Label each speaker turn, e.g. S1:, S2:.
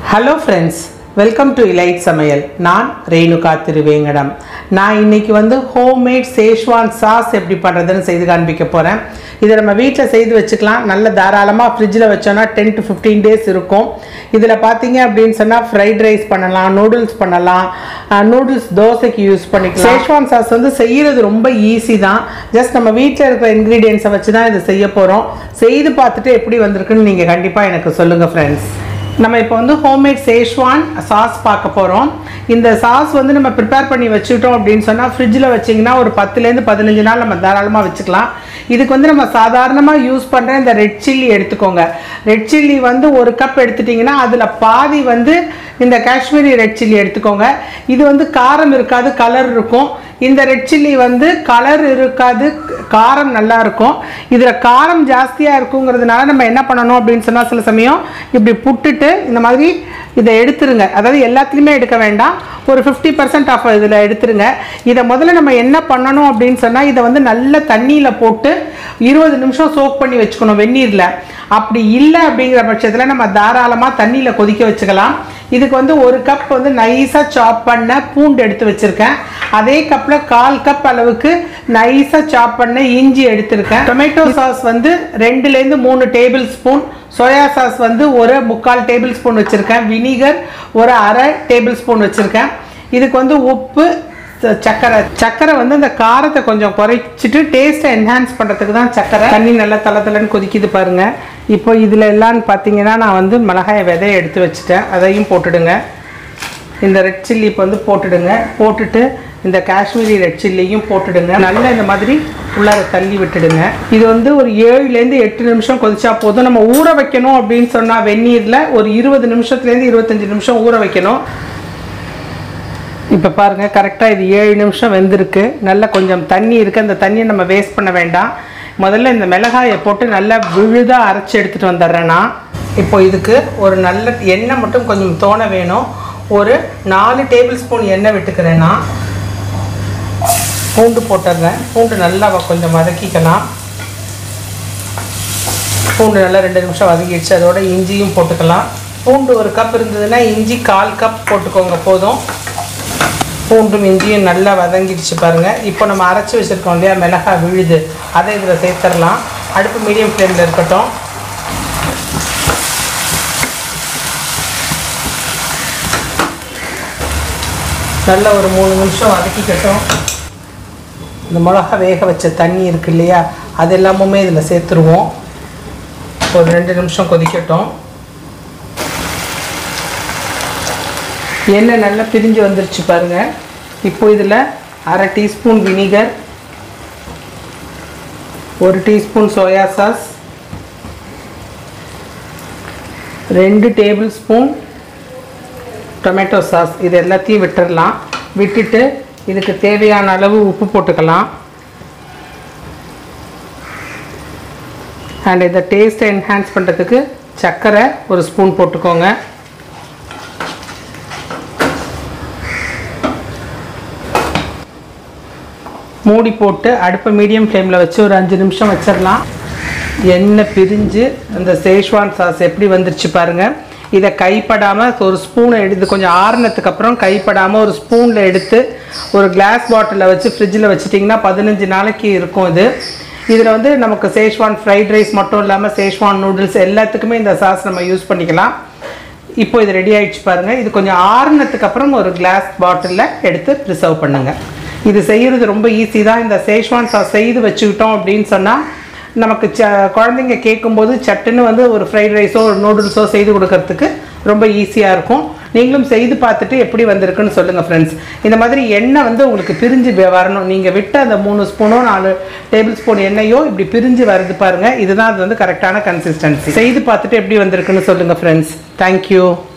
S1: hello friends welcome to இலைட் சமையல் நான் ரேணுகா திருவேங்கடம் நான் இன்னைக்கு வந்து ஹோம்மேட் சேஷ்வான் சாஸ் எப்படி பண்ணுறதுன்னு செய்து காண்பிக்க போகிறேன் இதை நம்ம வீட்டில் செய்து வச்சுக்கலாம் நல்ல தாராளமாக ஃப்ரிட்ஜில் வச்சோன்னா டென் டு ஃபிஃப்டீன் டேஸ் இருக்கும் இதில் பார்த்தீங்க அப்படின்னு சொன்னால் ஃப்ரைட் ரைஸ் பண்ணலாம் நூடுல்ஸ் பண்ணலாம் நூடுல்ஸ் தோசைக்கு யூஸ் பண்ணிக்கலாம் சேஷ்வான் சாஸ் வந்து செய்கிறது ரொம்ப ஈஸி தான் ஜஸ்ட் நம்ம வீட்டில் இருக்கிற இன்க்ரீடியன்ஸை வச்சு தான் இதை செய்ய போகிறோம் செய்து பார்த்துட்டு எப்படி வந்திருக்குன்னு நீங்கள் கண்டிப்பாக எனக்கு சொல்லுங்கள் ஃப்ரெண்ட்ஸ் நம்ம இப்போ வந்து ஹோம்மேட் சேஷ்வான் சாஸ் பார்க்க போகிறோம் இந்த சாஸ் வந்து நம்ம ப்ரிப்பேர் பண்ணி வச்சுக்கிட்டோம் அப்படின்னு சொன்னால் ஃப்ரிட்ஜில் வச்சிங்கன்னா ஒரு பத்துலேருந்து பதினஞ்சு நாள் நம்ம தாராளமாக வச்சுக்கலாம் இதுக்கு வந்து நம்ம சாதாரணமாக யூஸ் பண்ணுற இந்த ரெட் சில்லி எடுத்துக்கோங்க ரெட் சில்லி வந்து ஒரு கப் எடுத்துட்டிங்கன்னா அதில் பாதி வந்து இந்த காஷ்மீரி ரெட் சில்லி எடுத்துக்கோங்க இது வந்து காரம் இருக்காது கலர் இருக்கும் இந்த ரெட் சில்லி வந்து கலர் இருக்காது காரம் நல்லா இருக்கும் இதில் காரம் ஜாஸ்தியாக இருக்குங்கிறதுனால நம்ம என்ன பண்ணணும் அப்படின்னு சொன்னால் சில சமயம் இப்படி புட்டுட்டு இந்த மாதிரி இதை எடுத்துருங்க அதாவது எல்லாத்துலேயுமே எடுக்க வேண்டாம் ஒரு ஃபிஃப்டி பர்சன்ட் ஆஃப் இதில் எடுத்துருங்க இதை முதல்ல நம்ம என்ன பண்ணணும் அப்படின்னு சொன்னால் இதை வந்து நல்ல தண்ணியில் போட்டு இருபது நிமிஷம் சோக் பண்ணி வச்சுக்கணும் வெந்நீரில் அப்படி இல்லை அப்படிங்கிற பட்சத்தில் நம்ம தாராளமாக தண்ணியில் கொதிக்க வச்சுக்கலாம் இதுக்கு வந்து ஒரு கப் வந்து நைஸாக சாப் பண்ண பூண்டு எடுத்து வச்சுருக்கேன் அதே கப்பில் கால் கப் அளவுக்கு நைஸாக சாப் பண்ண இஞ்சி எடுத்திருக்கேன் டொமேட்டோ சாஸ் வந்து ரெண்டுலேருந்து மூணு டேபிள் ஸ்பூன் சோயா சாஸ் வந்து ஒரு முக்கால் டேபிள் ஸ்பூன் வச்சுருக்கேன் வினிகர் ஒரு அரை டேபிள் ஸ்பூன் வச்சுருக்கேன் இதுக்கு வந்து உப்பு ச- சர்க்கரை சர்க்கரை வந்து அந்த காரத்தை கொஞ்சம் குறைச்சிட்டு டேஸ்ட்டை என்ஹான்ஸ் பண்ணுறதுக்கு தான் சர்க்கரை தண்ணி நல்லா தலை தலைன்னு கொதிக்குது பாருங்க இப்போ இதில் எல்லாம்னு பார்த்தீங்கன்னா நான் வந்து மிளகாய் விதையை எடுத்து வச்சுட்டேன் அதையும் போட்டுடுங்க இந்த ரெட் சில்லி இப்போ வந்து போட்டுடுங்க போட்டுட்டு இந்த காஷ்மீரி ரெட் சில்லியும் போட்டுடுங்க நல்லா இந்த மாதிரி உள்ளார தள்ளி விட்டுடுங்க இது வந்து ஒரு ஏழுலேருந்து எட்டு நிமிஷம் கொதிச்சா போதும் நம்ம ஊற வைக்கணும் அப்படின்னு சொன்னால் வெந்நீரில் ஒரு இருபது நிமிஷத்துலேருந்து இருபத்தஞ்சி நிமிஷம் ஊற வைக்கணும் இப்போ பாருங்கள் கரெக்டாக இது ஏழு நிமிஷம் வெந்திருக்கு நல்லா கொஞ்சம் தண்ணி இருக்குது அந்த தண்ணியை நம்ம வேஸ்ட் பண்ண வேண்டாம் முதல்ல இந்த மிளகாயை போட்டு நல்லா விழுதாக அரைச்சி எடுத்துகிட்டு வந்துடுறேன் நான் இப்போ இதுக்கு ஒரு நல்ல எண்ணெய் மட்டும் கொஞ்சம் தோண வேணும் ஒரு நாலு டேபிள் ஸ்பூன் எண்ணெய் விட்டுக்கிறேன் நான் பூண்டு போட்டுடுறேன் பூண்டு நல்லா வ- கொஞ்சம் வதக்கிக்கலாம் பூண்டு நல்லா ரெண்டு நிமிஷம் வதக்கிடுச்சு அதோட இஞ்சியும் போட்டுக்கலாம் பூண்டு ஒரு கப் இருந்ததுன்னா இஞ்சி கால் கப் போட்டுக்கோங்க போதும் பூண்டும் இஞ்சியும் நல்லா வதங்கிடுச்சு பாருங்கள் இப்போ நம்ம அரைச்சி வச்சுருக்கோம் இல்லையா மிளகாய் விழுது அதை இதில் சேர்த்துடலாம் அடுப்பு மீடியம் ஃப்ளேமில் இருக்கட்டும் நல்லா ஒரு மூணு நிமிஷம் வதக்கிக்கட்டும் இந்த மிளகா வேக வச்ச தண்ணி இருக்கு இல்லையா அது எல்லாமுமே இதில் சேர்த்துருவோம் ஒரு ரெண்டு நிமிஷம் கொதிக்கட்டும் எண்ணெய் நல்லா பிரிஞ்சு வந்துருச்சு பாருங்க இப்போ இதில் அரை டீஸ்பூன் வினிகர் ஒரு டீஸ்பூன் சோயா சாஸ் ரெண்டு டேபிள் ஸ்பூன் டொமேட்டோ சாஸ் இது எல்லாத்தையும் விட்டுறலாம் விட்டுட்டு இதுக்கு தேவையான அளவு உப்பு போட்டுக்கலாம் அண்ட் இதை டேஸ்ட்டை என்ஹான்ஸ் பண்ணுறதுக்கு சர்க்கரை ஒரு ஸ்பூன் போட்டுக்கோங்க மூடி போட்டு அடுப்பை மீடியம் ஃப்ளேமில் வச்சு ஒரு அஞ்சு நிமிஷம் வச்சிடலாம் எண்ணெய் பிரிஞ்சு அந்த சேஷ்வான் சாஸ் எப்படி வந்துருச்சு பாருங்க இதை கைப்படாமல் ஒரு ஸ்பூனை எடுத்து கொஞ்சம் ஆறுனதுக்கு அப்புறம் கைப்படாமல் ஒரு ஸ்பூனில் எடுத்து ஒரு கிளாஸ் பாட்டிலில் வச்சு ஃப்ரிட்ஜில் வச்சிட்டிங்கன்னா பதினஞ்சு நாளைக்கு இருக்கும் இது இதில் வந்து நமக்கு சேஷ்வான் ஃப்ரைட் ரைஸ் மட்டும் இல்லாமல் சேஷ்வான் நூடுல்ஸ் எல்லாத்துக்குமே இந்த சாஸ் நம்ம யூஸ் பண்ணிக்கலாம் இப்போ இது ரெடி ஆயிடுச்சு பாருங்க இது கொஞ்சம் ஆறுனதுக்கு அப்புறம் ஒரு கிளாஸ் பாட்டிலில் எடுத்து ப்ரிசர்வ் பண்ணுங்க இது செய்யறது ரொம்ப ஈஸி தான் இந்த சேஷ்வான் சாஸ் செய்து வச்சுக்கிட்டோம் அப்படின்னு சொன்னால் நமக்கு ச குழந்தைங்க கேட்கும்போது சட்டுன்னு வந்து ஒரு ஃப்ரைட் ரைஸோ ஒரு நூடுல்ஸோ செய்து கொடுக்கறதுக்கு ரொம்ப ஈஸியாக இருக்கும் நீங்களும் செய்து பார்த்துட்டு எப்படி வந்திருக்குன்னு சொல்லுங்கள் ஃப்ரெண்ட்ஸ் இந்த மாதிரி எண்ணெய் வந்து உங்களுக்கு பிரிஞ்சு வ- வரணும் நீங்கள் விட்ட அந்த மூணு ஸ்பூனோ நாலு டேபிள் ஸ்பூன் எண்ணெயோ இப்படி பிரிஞ்சு வருது பாருங்கள் இதுதான் அது வந்து கரெக்டான கன்சிஸ்டன்சி செய்து பார்த்துட்டு எப்படி வந்திருக்குன்னு சொல்லுங்கள் ஃப்ரெண்ட்ஸ் தேங்க்யூ